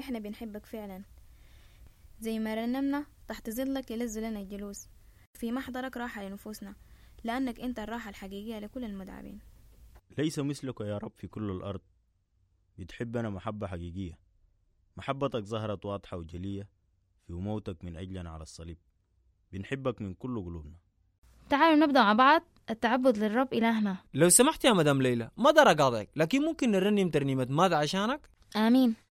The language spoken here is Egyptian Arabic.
إحنا بنحبك فعلا زي ما رنمنا تحت ظلك يلز لنا الجلوس في محضرك راحة لنفوسنا لأنك أنت الراحة الحقيقية لكل المدعبين ليس مثلك يا رب في كل الأرض بتحبنا محبة حقيقية محبتك ظهرت واضحة وجلية في موتك من أجلنا على الصليب بنحبك من كل قلوبنا تعالوا نبدأ مع بعض التعبد للرب إلهنا لو سمحت يا مدام ليلى ما دار أقاطعك لكن ممكن نرنم ترنيمة ماذا عشانك آمين